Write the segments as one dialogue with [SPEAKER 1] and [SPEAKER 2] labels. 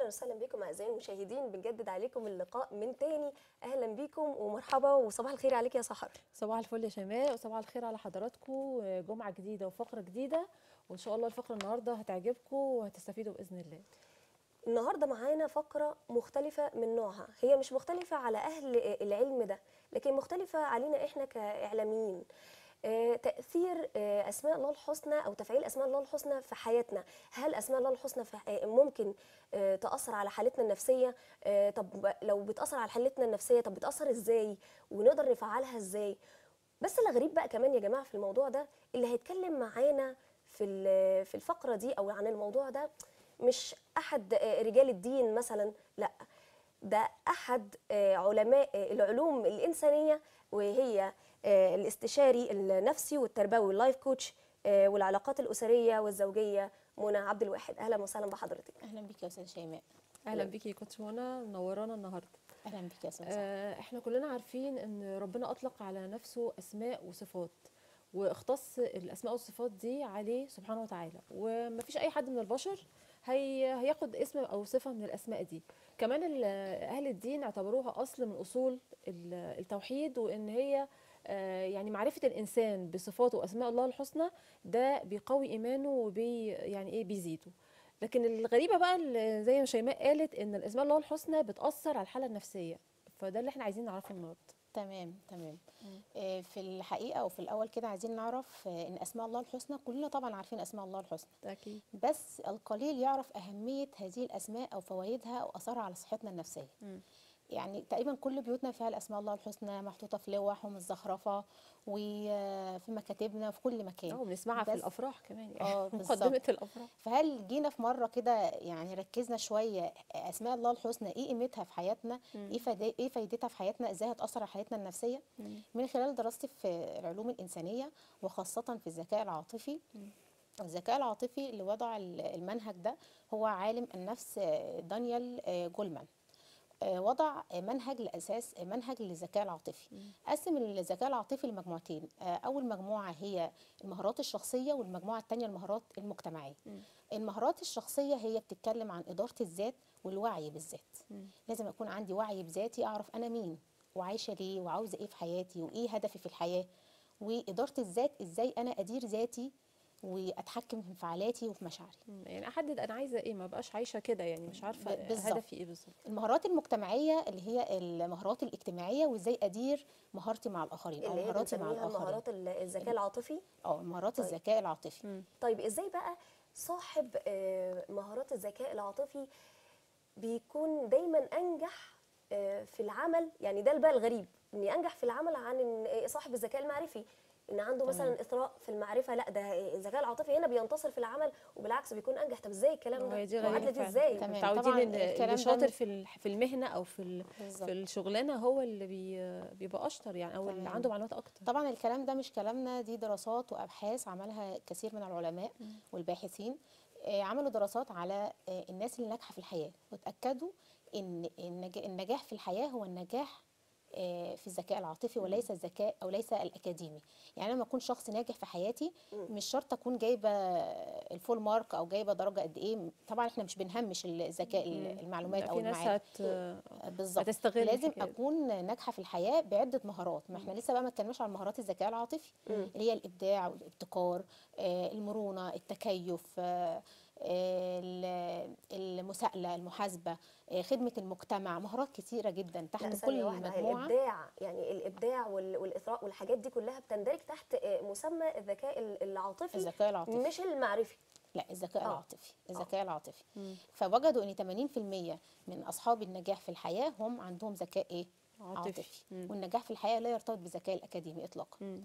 [SPEAKER 1] اهلا وسهلا بكم اعزائي المشاهدين بنجدد عليكم اللقاء من تاني اهلا بيكم ومرحبا وصباح الخير عليك يا سحر
[SPEAKER 2] صباح الفل يا شيماء وصباح الخير على حضراتكم جمعة جديدة وفقرة جديدة وإن شاء الله الفقرة النهاردة هتعجبكم وهتستفيدوا بإذن الله
[SPEAKER 1] النهارده معانا فقره مختلفه من نوعها هي مش مختلفه على اهل العلم ده لكن مختلفه علينا احنا كاعلاميين آه، تاثير آه، اسماء الله الحسنى او تفعيل اسماء الله الحسنى في حياتنا هل اسماء الله الحسنى في آه، ممكن آه، تاثر على حالتنا النفسيه آه، طب لو بتاثر على حالتنا النفسيه طب بتاثر ازاي ونقدر نفعلها ازاي بس الغريب بقى كمان يا جماعه في الموضوع ده اللي هيتكلم معانا في ال- في الفقره دي او عن الموضوع ده مش احد آه، رجال الدين مثلا لا ده احد آه، علماء آه، العلوم الانسانيه وهي آه، الاستشاري النفسي والتربوي اللايف كوتش آه، والعلاقات الاسريه والزوجيه منى عبد الواحد اهلا وسهلا بحضرتك
[SPEAKER 3] اهلا بك يا استاذ شيماء
[SPEAKER 2] أهلا بيكي يا كوتش منى منورانا النهاردة
[SPEAKER 3] اهلا بك يا استاذ
[SPEAKER 2] آه، احنا كلنا عارفين ان ربنا اطلق على نفسه اسماء وصفات واختص الاسماء والصفات دي عليه سبحانه وتعالى ومفيش اي حد من البشر هي هياخد اسم او صفه من الاسماء دي كمان ال- اهل الدين اعتبروها اصل من اصول ال- التوحيد وان هي آه، يعني معرفه الانسان بصفاته واسماء الله الحسنى ده بيقوي ايمانه وبي يعني ايه بيزيده لكن الغريبه بقى اللي زي ما شيماء قالت ان الاسماء الله الحسنى بتاثر على الحاله النفسيه فده اللي احنا عايزين نعرفه النهارده
[SPEAKER 3] تمام تمام آه، في الحقيقه وفي الاول كده عايزين نعرف آه، ان اسماء الله الحسنى كلنا طبعا عارفين اسماء الله الحسنى
[SPEAKER 2] اكيد
[SPEAKER 3] بس القليل يعرف اهميه هذه الاسماء او فوائدها او اثرها على صحتنا النفسيه يعني تقريبا كل بيوتنا فيها الاسماء الله الحسنى محطوطه في لوح ومتزخرفه وفي مكاتبنا في كل مكان
[SPEAKER 2] اه بنسمعها في
[SPEAKER 3] بس-
[SPEAKER 2] الافراح كمان يعني
[SPEAKER 3] اه بالظبط.
[SPEAKER 2] مقدمه الافراح
[SPEAKER 3] فهل جينا في مره كده يعني ركزنا شويه اسماء الله الحسنى ايه قيمتها في حياتنا ايه فدا- ايه فايدتها في حياتنا ازاي هتاثر على حياتنا النفسيه من خلال دراستي في العلوم الانسانيه وخاصه في الذكاء العاطفي الذكاء العاطفي اللي وضع ال- المنهج ده هو عالم النفس آه، دانيال آه، جولمان آه، وضع آه، منهج لاساس آه، منهج للذكاء العاطفي قسم الذكاء العاطفي لمجموعتين آه، اول مجموعه هي المهارات الشخصيه والمجموعه الثانيه المهارات المجتمعيه المهارات الشخصيه هي بتتكلم عن اداره الذات والوعي بالذات لازم اكون عندي وعي بذاتي اعرف انا مين وعايشه ليه وعاوزه ايه في حياتي وايه هدفي في الحياه واداره الذات ازاي انا ادير ذاتي واتحكم في انفعالاتي وفي مشاعري
[SPEAKER 2] مم. يعني احدد انا عايزه ايه ما بقاش عايشه كده يعني مش عارفه
[SPEAKER 3] ب- بالظبط.
[SPEAKER 2] هدفي ايه بالظبط
[SPEAKER 3] المهارات المجتمعيه اللي هي المهارات الاجتماعيه وازاي ادير مهارتي مع الاخرين او
[SPEAKER 1] اللي هي
[SPEAKER 3] مهاراتي مع
[SPEAKER 1] بنسميها
[SPEAKER 3] الاخرين
[SPEAKER 1] مهارات ال- الذكاء العاطفي
[SPEAKER 3] اه مهارات
[SPEAKER 1] طيب.
[SPEAKER 3] الذكاء العاطفي
[SPEAKER 1] طيب ازاي بقى صاحب آه، مهارات الذكاء العاطفي بيكون دايما انجح آه، في العمل يعني ده بقى الغريب اني انجح في العمل عن إن آه، صاحب الذكاء المعرفي ان عنده مثلا اثراء في المعرفه لا ده آه، الذكاء العاطفي هنا بينتصر في العمل وبالعكس بيكون انجح طب ازاي الكلام ده
[SPEAKER 2] هي دي
[SPEAKER 1] معادلة
[SPEAKER 2] غريبه
[SPEAKER 1] دي
[SPEAKER 2] فعلا.
[SPEAKER 1] ازاي
[SPEAKER 3] تمام.
[SPEAKER 2] متعودين
[SPEAKER 3] طبعاً
[SPEAKER 2] ان
[SPEAKER 3] الكلام
[SPEAKER 2] اللي
[SPEAKER 3] ده
[SPEAKER 2] شاطر
[SPEAKER 3] م-
[SPEAKER 2] في ال- في المهنه او في ال-
[SPEAKER 3] بالظبط.
[SPEAKER 2] في الشغلانه هو اللي بي بيبقى اشطر يعني او اللي
[SPEAKER 3] تمام.
[SPEAKER 2] عنده معلومات اكتر
[SPEAKER 3] طبعا الكلام ده مش كلامنا دي دراسات وابحاث عملها كثير من العلماء والباحثين آه، عملوا دراسات على آه، الناس اللي ناجحه في الحياه وتاكدوا ان النجا- النجاح في الحياه هو النجاح آه، في الذكاء العاطفي وليس الذكاء او ليس الاكاديمي يعني انا لما اكون شخص ناجح في حياتي مش شرط اكون جايبه الفول مارك او جايبه درجه قد ايه طبعا احنا مش بنهمش الذكاء المعلومات
[SPEAKER 2] لا،
[SPEAKER 3] او
[SPEAKER 2] في ناس
[SPEAKER 3] المعارف
[SPEAKER 2] هت
[SPEAKER 3] بالظبط
[SPEAKER 2] هتستغل
[SPEAKER 3] لازم
[SPEAKER 2] الحكاية دي.
[SPEAKER 3] اكون ناجحه في الحياه بعده مهارات ما احنا لسه بقى ما اتكلمناش عن مهارات الذكاء العاطفي اللي هي الابداع والابتكار آه، المرونه التكيف آه، آه، ال- المساءله المحاسبه آه، خدمه المجتمع مهارات كثيره جدا
[SPEAKER 1] لا
[SPEAKER 3] تحت
[SPEAKER 1] ثانية
[SPEAKER 3] كل
[SPEAKER 1] واحدة هي
[SPEAKER 3] مجموعه
[SPEAKER 1] الابداع يعني الابداع وال- والاثراء والحاجات دي كلها بتندرج تحت آه، مسمى الذكاء ال- العاطفي
[SPEAKER 3] الذكاء العاطفي.
[SPEAKER 1] مش المعرفي
[SPEAKER 3] لا الذكاء
[SPEAKER 1] آه.
[SPEAKER 3] العاطفي الذكاء العاطفي فوجدوا ان 80% من اصحاب النجاح في الحياه هم عندهم ذكاء ايه
[SPEAKER 2] عاطفي.
[SPEAKER 3] عاطفي والنجاح في الحياه لا يرتبط بالذكاء الاكاديمي اطلاقا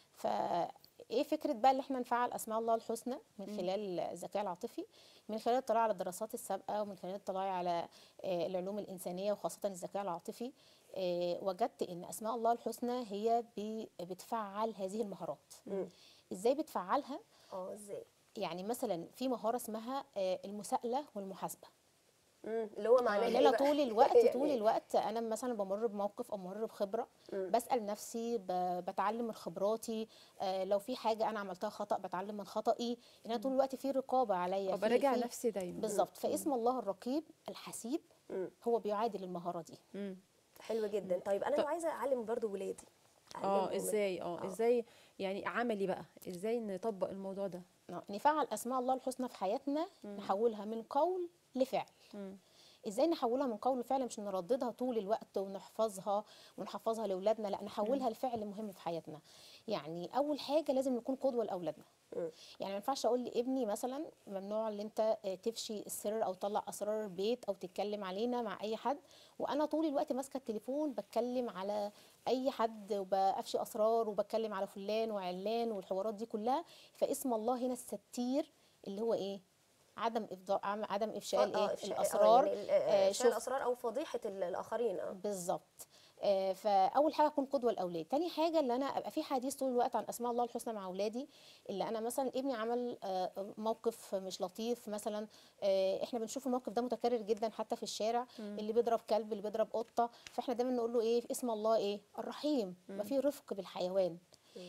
[SPEAKER 3] فايه فكره بقى اللي احنا نفعل اسماء الله الحسنى من خلال الذكاء العاطفي من خلال الاطلاع على الدراسات السابقه ومن خلال الاطلاع على آه، العلوم الانسانيه وخاصه الذكاء العاطفي آه، وجدت ان اسماء الله الحسنى هي بي- بتفعل هذه المهارات ازاي بتفعلها
[SPEAKER 1] اه ازاي
[SPEAKER 3] يعني مثلا في مهاره اسمها آه، المساءله والمحاسبه
[SPEAKER 1] مم. اللي هو معناه
[SPEAKER 3] ان
[SPEAKER 1] إيه
[SPEAKER 3] انا
[SPEAKER 1] بقى؟
[SPEAKER 3] طول الوقت
[SPEAKER 1] يعني
[SPEAKER 3] طول الوقت انا مثلا بمر بموقف او بمر بخبره بسال نفسي ب- بتعلم من خبراتي آه، لو في حاجه انا عملتها خطا بتعلم من خطئي ان انا طول الوقت في رقابه عليا في-
[SPEAKER 2] وبراجع
[SPEAKER 3] في-
[SPEAKER 2] نفسي دايما
[SPEAKER 3] بالظبط فاسم الله الرقيب الحسيب
[SPEAKER 1] مم.
[SPEAKER 3] هو بيعادل المهاره دي
[SPEAKER 2] مم.
[SPEAKER 1] حلو جدا طيب انا
[SPEAKER 2] طب-
[SPEAKER 1] لو عايزه اعلم برضو ولادي أعلمهم
[SPEAKER 2] اه ازاي اه
[SPEAKER 1] آه.
[SPEAKER 2] ازاي يعني عملي بقى ازاي نطبق الموضوع ده
[SPEAKER 3] آه، نفعل اسماء الله الحسنى في حياتنا نحولها من قول لفعل
[SPEAKER 2] مم.
[SPEAKER 3] ازاي نحولها من قول لفعل مش نرددها طول الوقت ونحفظها ونحفظها لاولادنا لا نحولها لفعل مهم في حياتنا يعني اول حاجه لازم نكون قدوه لاولادنا
[SPEAKER 1] مم.
[SPEAKER 3] يعني ما ينفعش اقول لابني مثلا ممنوع ان انت آه، تفشي السر او تطلع اسرار البيت او تتكلم علينا مع اي حد وانا طول الوقت ماسكه التليفون بتكلم على اي حد وبافشي اسرار وبتكلم على فلان وعلان والحوارات دي كلها فاسم الله هنا الستير اللي هو ايه عدم افضاء عم- عدم افشاء
[SPEAKER 1] آه،
[SPEAKER 3] الايه
[SPEAKER 1] إفشاء- آه،
[SPEAKER 3] الاسرار
[SPEAKER 1] يعني ال-
[SPEAKER 3] آه،
[SPEAKER 1] آه، افشاء
[SPEAKER 3] شوف-
[SPEAKER 1] الاسرار او فضيحه ال- الاخرين اه
[SPEAKER 3] بالظبط آه، فاول حاجه اكون قدوه الاولاد تاني حاجه اللي انا ابقى في حديث طول الوقت عن اسماء الله الحسنى مع اولادي اللي انا مثلا ابني عمل آه، موقف مش لطيف مثلا آه، احنا بنشوف الموقف ده متكرر جدا حتى في الشارع اللي بيضرب كلب اللي بيضرب قطه فاحنا دايما نقول له ايه اسم الله ايه الرحيم ما في رفق بالحيوان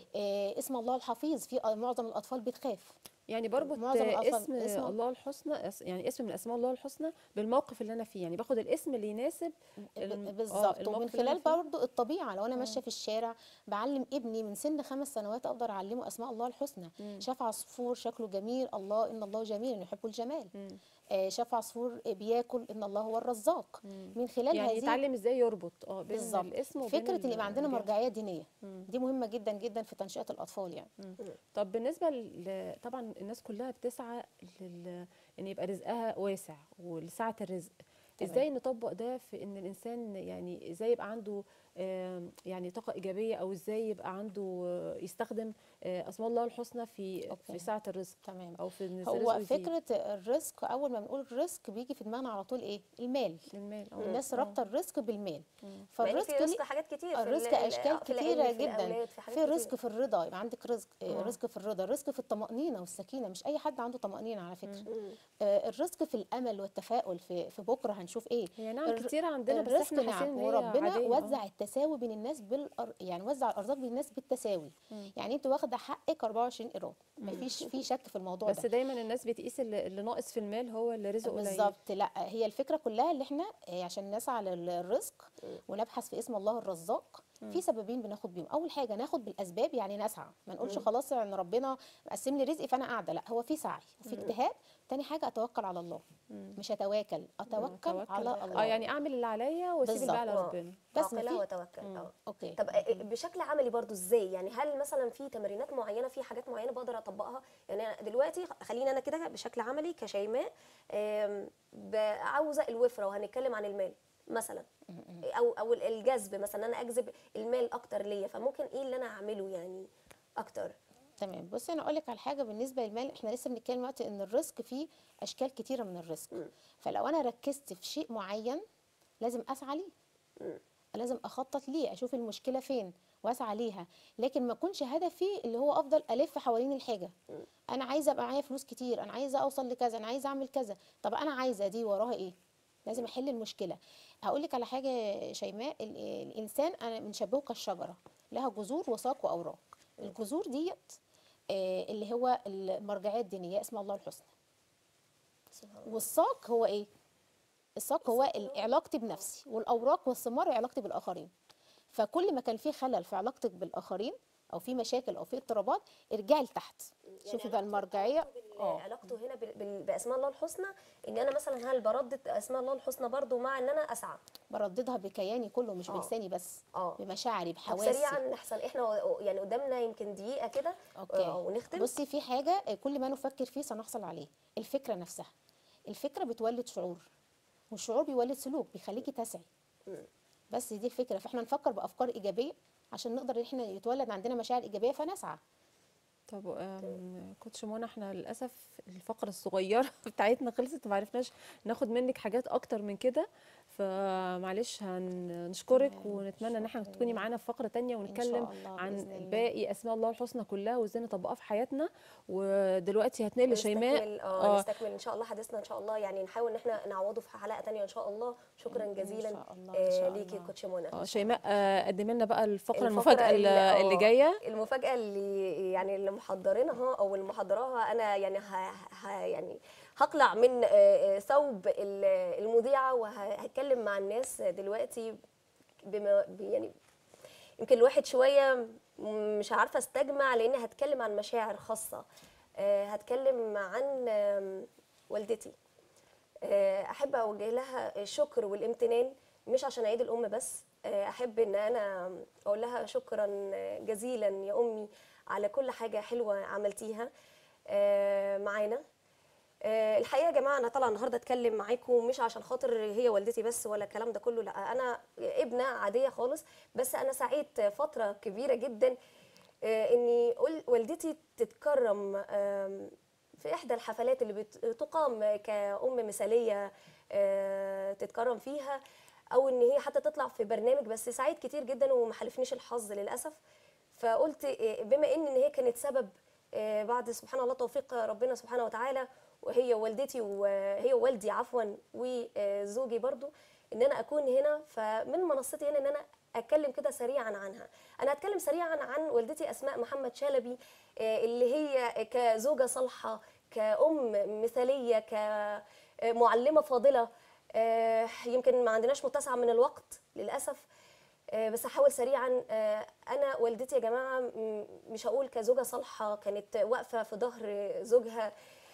[SPEAKER 3] آه، اسم الله الحفيظ في آه، معظم الاطفال بتخاف
[SPEAKER 2] يعني بربط
[SPEAKER 3] معظم الأطفال
[SPEAKER 2] اسم,
[SPEAKER 3] اسم-
[SPEAKER 2] الله الحسنى اس- يعني اسم من اسماء الله الحسنى بالموقف اللي انا فيه يعني باخد الاسم اللي يناسب الم- آه،
[SPEAKER 3] بالظبط
[SPEAKER 2] الموقف
[SPEAKER 3] ومن
[SPEAKER 2] اللي أنا
[SPEAKER 3] خلال
[SPEAKER 2] فيه.
[SPEAKER 3] برضو الطبيعه لو انا ماشيه في الشارع بعلم ابني من سن خمس سنوات اقدر اعلمه اسماء الله الحسنى شاف عصفور شكله جميل الله ان الله جميل يحب الجمال آه شاف عصفور بياكل ان الله هو الرزاق من خلال
[SPEAKER 2] يعني
[SPEAKER 3] هذه
[SPEAKER 2] يتعلم ازاي يربط اه بين
[SPEAKER 3] بالظبط
[SPEAKER 2] الاسم وبين
[SPEAKER 3] فكره ان يبقى عندنا
[SPEAKER 2] الجهة.
[SPEAKER 3] مرجعيه دينيه دي مهمه جدا جدا في تنشئه الاطفال يعني
[SPEAKER 2] طب بالنسبه ل... طبعا الناس كلها بتسعى لل... ان يبقى رزقها واسع ولسعه الرزق
[SPEAKER 3] تمام.
[SPEAKER 2] ازاي نطبق ده في ان الانسان يعني ازاي يبقى عنده آم، يعني طاقه ايجابيه او ازاي يبقى عنده آه، يستخدم آه، اسماء الله الحسنى في
[SPEAKER 3] أوكي.
[SPEAKER 2] في سعه الرزق
[SPEAKER 3] تمام
[SPEAKER 2] او في ان
[SPEAKER 3] هو
[SPEAKER 2] رزقه يزيد.
[SPEAKER 3] فكره الرزق اول ما بنقول الرزق بيجي في دماغنا على طول ايه المال
[SPEAKER 2] المال اه
[SPEAKER 3] الناس
[SPEAKER 2] آه.
[SPEAKER 3] رابطه الرزق بالمال
[SPEAKER 1] مع إن
[SPEAKER 3] فالرزق
[SPEAKER 1] في
[SPEAKER 3] ليه-
[SPEAKER 1] رزق حاجات كتير في
[SPEAKER 3] الرزق
[SPEAKER 1] ال- ال-
[SPEAKER 3] اشكال
[SPEAKER 1] في العلم،
[SPEAKER 3] كتيره
[SPEAKER 1] في
[SPEAKER 3] جدا
[SPEAKER 1] الأولاد، في حاجات
[SPEAKER 3] في
[SPEAKER 1] كتير.
[SPEAKER 3] رزق في الرضا يبقى عندك رزق آه،
[SPEAKER 1] آه.
[SPEAKER 3] رزق في الرضا رزق في الطمانينه والسكينه مش اي حد عنده طمانينه على فكره
[SPEAKER 1] مم.
[SPEAKER 3] آه، الرزق في الامل والتفاؤل في في بكره هنشوف ايه
[SPEAKER 2] هي نعم
[SPEAKER 3] الر-
[SPEAKER 2] كتير عندنا بس
[SPEAKER 3] الرزق
[SPEAKER 2] احنا حاسين
[SPEAKER 3] نعم
[SPEAKER 2] ان هي
[SPEAKER 3] وربنا
[SPEAKER 2] عادية، آه.
[SPEAKER 3] وزع التساوي بين الناس بالأر... يعني وزع الارزاق بين الناس بالتساوي يعني انت واخده حقك 24 قيراط مفيش في شك في الموضوع
[SPEAKER 2] بس
[SPEAKER 3] ده
[SPEAKER 2] دايما الناس بتقيس اللي اللي ناقص في المال هو اللي رزقه قليل
[SPEAKER 3] بالظبط لا هي الفكره كلها اللي احنا آه، عشان نسعى للرزق ونبحث في اسم الله الرزاق في سببين بناخد بيهم اول حاجه ناخد بالاسباب يعني نسعى ما نقولش خلاص ان ربنا مقسم لي رزقي فانا قاعده لا هو في سعي وفي اجتهاد تاني حاجه اتوكل على الله مش اتواكل اتوكل
[SPEAKER 2] توكل.
[SPEAKER 3] على الله
[SPEAKER 2] اه يعني اعمل اللي عليا واسيب
[SPEAKER 3] بالظبط.
[SPEAKER 2] الباقي على
[SPEAKER 1] آه.
[SPEAKER 2] ربنا
[SPEAKER 3] بس ما
[SPEAKER 1] عاقلة
[SPEAKER 3] في-
[SPEAKER 1] وتوكل اه
[SPEAKER 3] اوكي
[SPEAKER 1] طب آه، بشكل عملي برضو ازاي يعني هل مثلا في تمرينات معينه في حاجات معينه بقدر اطبقها يعني أنا دلوقتي خلينا انا كده بشكل عملي كشيماء آم، ب- عاوزه الوفره وهنتكلم عن المال مثلا او او الجذب مثلا انا اجذب المال اكتر ليا فممكن ايه اللي انا اعمله يعني اكتر
[SPEAKER 3] تمام بصي انا اقول لك على حاجه بالنسبه للمال احنا لسه بنتكلم دلوقتي ان الرزق فيه اشكال كتيره من الرزق فلو انا ركزت في شيء معين لازم اسعى ليه لازم اخطط ليه اشوف المشكله فين واسعى ليها لكن ما يكونش هدفي اللي هو افضل الف حوالين الحاجه انا عايزه ابقى معايا فلوس كتير انا عايزه اوصل لكذا انا عايزه اعمل كذا طب انا عايزه دي وراها ايه لازم احل المشكله هقول لك على حاجه يا شيماء ال- الانسان انا بنشبهه كالشجره لها جذور وساق واوراق الجذور ديت آه، اللي هو المرجعيه الدينيه اسم الله الحسنى والساق هو ايه الساق هو ال- علاقتي بنفسي والاوراق والثمار علاقتي بالاخرين فكل ما كان في خلل في علاقتك بالاخرين او في مشاكل او في اضطرابات ارجعي لتحت شوفي بقى المرجعيه
[SPEAKER 1] اه علاقته هنا بال- بال- باسماء الله الحسنى ان انا مثلا هل بردد اسماء الله الحسنى برضو مع ان انا اسعى
[SPEAKER 3] برددها بكياني كله مش
[SPEAKER 1] آه.
[SPEAKER 3] بلساني بس
[SPEAKER 1] اه
[SPEAKER 3] بمشاعري
[SPEAKER 1] طب
[SPEAKER 3] بحواسي
[SPEAKER 1] سريعا احسن احنا و- يعني قدامنا يمكن دقيقه كده
[SPEAKER 3] اوكي
[SPEAKER 1] آه، ونختم
[SPEAKER 3] بصي في حاجه آه، كل ما نفكر فيه سنحصل عليه الفكره نفسها الفكره بتولد شعور والشعور بيولد سلوك بيخليكي تسعي بس دي الفكره فاحنا نفكر بافكار ايجابيه عشان نقدر ان احنا يتولد عندنا مشاعر ايجابيه فنسعى
[SPEAKER 2] طب آم، كوتش منى احنا للاسف الفقره الصغيره بتاعتنا خلصت وما عرفناش ناخد منك حاجات اكتر من كده فمعلش هنشكرك ونتمنى ان احنا تكوني معانا في فقره تانية ونتكلم
[SPEAKER 3] الله
[SPEAKER 2] عن
[SPEAKER 3] بإذن الله.
[SPEAKER 2] باقي اسماء الله الحسنى كلها وازاي نطبقها في حياتنا ودلوقتي هتنقل لشيماء
[SPEAKER 1] نستكمل اه نستكمل ان شاء الله حديثنا ان شاء الله يعني نحاول ان احنا نعوضه في حلقه تانية ان شاء الله شكرا
[SPEAKER 3] إن
[SPEAKER 1] جزيلا
[SPEAKER 3] شاء الله، إن شاء
[SPEAKER 1] آه ليكي
[SPEAKER 3] الله.
[SPEAKER 1] كوتش منى
[SPEAKER 2] اه شيماء آه، قدمي لنا بقى الفقره
[SPEAKER 1] الفقرة
[SPEAKER 2] المفاجاه اللي,
[SPEAKER 1] اللي-
[SPEAKER 2] اللي
[SPEAKER 1] آه،
[SPEAKER 2] جايه
[SPEAKER 1] المفاجاه اللي يعني اللي محضرينها او اللي محضراها انا يعني ه ه يعني هقلع من آه، آه، ثوب ال- المذيعه وهتكلم مع الناس دلوقتي بما ب- يعني يمكن الواحد شويه مش عارفه استجمع لاني هتكلم عن مشاعر خاصه آه، هتكلم عن آم، والدتي آه، احب اوجه لها الشكر والامتنان مش عشان عيد الام بس آه، احب ان انا اقول لها شكرا جزيلا يا امي على كل حاجه حلوه عملتيها آه، معانا آه، الحقيقه يا جماعه انا طالعه النهارده اتكلم معاكم مش عشان خاطر هي والدتي بس ولا الكلام ده كله لا انا ابنه عاديه خالص بس انا سعيت فتره كبيره جدا آه، اني قل- والدتي تتكرم آم، في احدى الحفلات اللي بت- تقام كأم مثاليه آه، تتكرم فيها او ان هي حتى تطلع في برنامج بس سعيد كتير جدا وما حالفنيش الحظ للاسف فقلت آه، بما ان إن هي كانت سبب آه، بعد سبحان الله توفيق ربنا سبحانه وتعالى وهي والدتي وهي والدي عفوا وزوجي برضو ان انا اكون هنا فمن منصتي هنا ان انا اتكلم كده سريعا عنها انا هتكلم سريعا عن والدتي اسماء محمد شلبي آه، اللي هي كزوجه صالحه كأم مثاليه كمعلمه فاضله آه، يمكن ما عندناش متسع من الوقت للاسف آه، بس هحاول سريعا آه، انا والدتي يا جماعه م- مش هقول كزوجه صالحه كانت واقفه في ظهر زوجها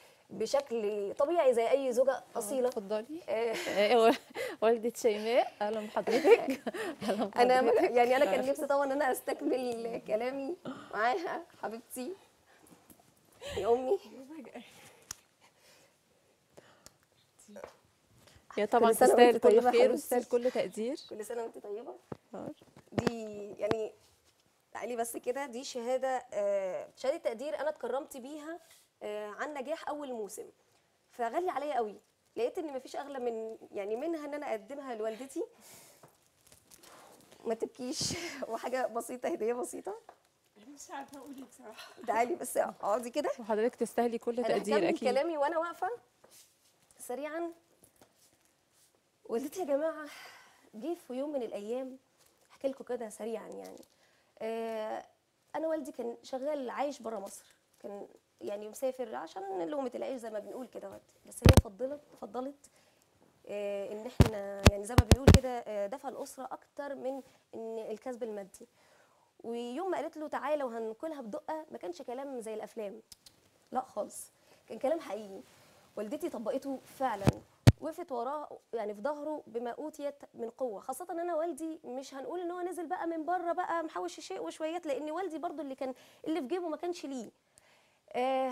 [SPEAKER 1] بشكل طبيعي زي اي زوجه اصيله
[SPEAKER 2] اتفضلي
[SPEAKER 1] آه،
[SPEAKER 2] آه، والدة شيماء اهلا بحضرتك اهلا
[SPEAKER 1] انا
[SPEAKER 2] بحضرتك
[SPEAKER 1] يعني انا كان نفسي طبعا ان انا استكمل كلامي معاها حبيبتي يا امي
[SPEAKER 2] هي طبعا
[SPEAKER 1] كل سنة
[SPEAKER 2] تستاهل
[SPEAKER 1] وانت
[SPEAKER 2] كل
[SPEAKER 1] طيبة يا
[SPEAKER 2] خير
[SPEAKER 1] حبيبتي.
[SPEAKER 2] وتستاهل كل تقدير
[SPEAKER 1] كل سنه وانت طيبه
[SPEAKER 2] آه.
[SPEAKER 1] دي يعني تعالي بس كده دي شهاده آه، شهاده تقدير انا اتكرمت بيها آه، عن نجاح اول موسم فغاليه عليا قوي لقيت ان مفيش اغلى من يعني منها ان انا اقدمها لوالدتي ما تبكيش وحاجه بسيطه هديه بسيطه
[SPEAKER 4] مش عارفه اقول ايه بصراحه
[SPEAKER 1] تعالي بس اقعدي كده
[SPEAKER 2] وحضرتك تستاهلي كل
[SPEAKER 1] انا
[SPEAKER 2] تقدير
[SPEAKER 1] هكمل
[SPEAKER 2] اكيد
[SPEAKER 1] كلامي وانا واقفه سريعا والدتي يا جماعه جه في يوم من الايام احكي لكم كده سريعا يعني آه انا والدي كان شغال عايش بره مصر كان يعني مسافر عشان لقمه العيش زي ما بنقول كده وقت بس هي فضلت فضلت آه ان احنا يعني زي ما بنقول كده آه دفع الاسره اكتر من ان الكسب المادي ويوم ما قالت له تعالى وهناكلها بدقه ما كانش كلام زي الافلام لا خالص كان كلام حقيقي والدتي طبقته فعلا وقفت وراه يعني في ظهره بما اوتيت من قوه خاصه ان انا والدي مش هنقول ان هو نزل بقى من بره بقى محوش شيء وشويات لان والدي برضو اللي كان اللي في جيبه ما كانش ليه آه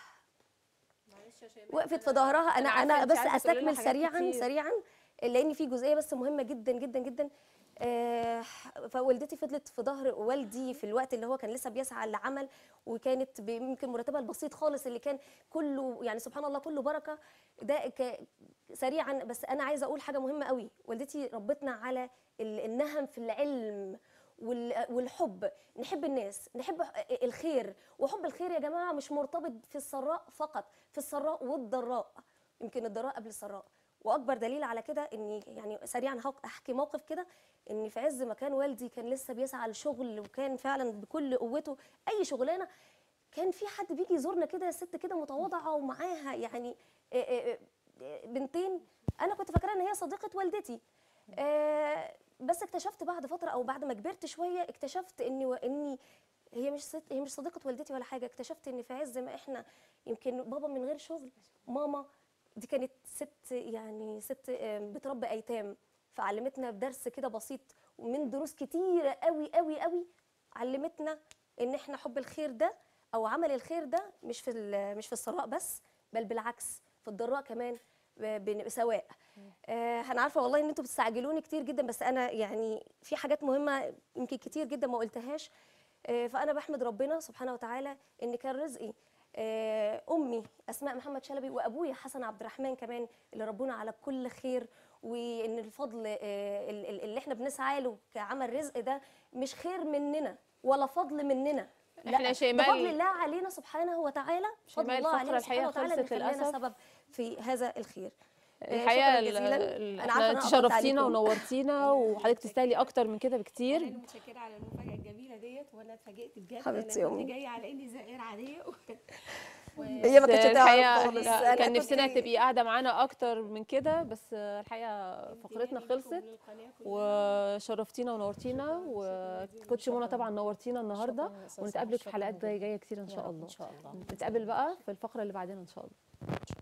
[SPEAKER 1] وقفت في ظهرها انا
[SPEAKER 2] عارفة
[SPEAKER 1] انا
[SPEAKER 2] انت
[SPEAKER 1] بس
[SPEAKER 2] عايزة تقولي لنا
[SPEAKER 1] استكمل
[SPEAKER 2] حاجات
[SPEAKER 1] سريعا
[SPEAKER 2] كتير.
[SPEAKER 1] سريعا لان في جزئيه بس مهمه جدا جدا جدا آه، فوالدتي فضلت في ظهر والدي في الوقت اللي هو كان لسه بيسعى لعمل وكانت ب- يمكن مرتبها البسيط خالص اللي كان كله يعني سبحان الله كله بركه ده ك سريعا بس انا عايزه اقول حاجه مهمه قوي والدتي ربتنا على ال- النهم في العلم وال- والحب نحب الناس نحب الخير وحب الخير يا جماعه مش مرتبط في السراء فقط في السراء والضراء يمكن الضراء قبل السراء واكبر دليل على كده اني يعني سريعا هق- احكي موقف كده ان في عز ما كان والدي كان لسه بيسعى لشغل وكان فعلا بكل قوته اي شغلانه كان في حد بيجي يزورنا كده ست كده متواضعه ومعاها يعني آه، آه، آه، بنتين انا كنت فاكره ان هي صديقه والدتي آه، بس اكتشفت بعد فتره او بعد ما كبرت شويه اكتشفت اني اني هي مش ست هي مش صديقه والدتي ولا حاجه اكتشفت ان في عز ما احنا يمكن بابا من غير شغل ماما دي كانت ست يعني ست آه، بتربي ايتام فعلمتنا بدرس كده بسيط ومن دروس كتيره قوي قوي قوي علمتنا ان احنا حب الخير ده او عمل الخير ده مش في ال- مش في السراء بس بل بالعكس في الضراء كمان ب- بن- سواء آه انا عارفه والله ان انتوا بتستعجلوني كتير جدا بس انا يعني في حاجات مهمه يمكن كتير جدا ما قلتهاش آه فانا بحمد ربنا سبحانه وتعالى ان كان رزقي آه امي اسماء محمد شلبي وابويا حسن عبد الرحمن كمان اللي ربونا على كل خير وان الفضل آه، ال- ال- اللي احنا بنسعى له كعمل رزق ده مش خير مننا ولا فضل مننا
[SPEAKER 2] إحنا
[SPEAKER 1] لا
[SPEAKER 2] شيماء
[SPEAKER 1] بفضل
[SPEAKER 2] ال-
[SPEAKER 1] الله علينا سبحانه وتعالى فضل
[SPEAKER 2] شيماء
[SPEAKER 1] الله
[SPEAKER 2] الفقرة
[SPEAKER 1] علينا سبحانه
[SPEAKER 2] الحقيقة
[SPEAKER 1] وتعالى
[SPEAKER 2] خلصت
[SPEAKER 1] اللي خلانا
[SPEAKER 2] للأسف.
[SPEAKER 1] سبب في هذا الخير آه،
[SPEAKER 2] الحقيقه
[SPEAKER 1] شكراً
[SPEAKER 2] ال-
[SPEAKER 1] جزيلاً.
[SPEAKER 2] ال-
[SPEAKER 1] أنا عارفة إن
[SPEAKER 2] احنا
[SPEAKER 1] أنا قطعت
[SPEAKER 2] تشرفتينا
[SPEAKER 1] عليكم.
[SPEAKER 2] ونورتينا وحضرتك تستاهلي اكتر من كده بكتير
[SPEAKER 4] انا متشكره على المفاجاه الجميله ديت وانا اتفاجئت بجد
[SPEAKER 1] حبيبتي
[SPEAKER 4] انا
[SPEAKER 1] يا أمي.
[SPEAKER 4] كنت جايه على اني زائر عاديه
[SPEAKER 1] هي ما
[SPEAKER 2] بس
[SPEAKER 1] كانتش
[SPEAKER 2] الحقيقة
[SPEAKER 1] تعرف خالص
[SPEAKER 2] لا،
[SPEAKER 1] أنا
[SPEAKER 2] كان
[SPEAKER 1] كنت-
[SPEAKER 2] نفسنا تبقي قاعده معانا اكتر من كده بس الحقيقه فقرتنا خلصت وشرفتينا ونورتينا وكوتش منى طبعا نورتينا النهارده
[SPEAKER 3] شكراً يا أستاذة
[SPEAKER 2] ونتقابلك في
[SPEAKER 3] شكراً
[SPEAKER 2] حلقات
[SPEAKER 3] جداً.
[SPEAKER 2] جايه كتير ان
[SPEAKER 3] يا
[SPEAKER 2] شاء
[SPEAKER 3] رب
[SPEAKER 2] الله
[SPEAKER 3] ان شاء الله
[SPEAKER 2] نتقابل بقى في الفقره اللي بعدين ان شاء الله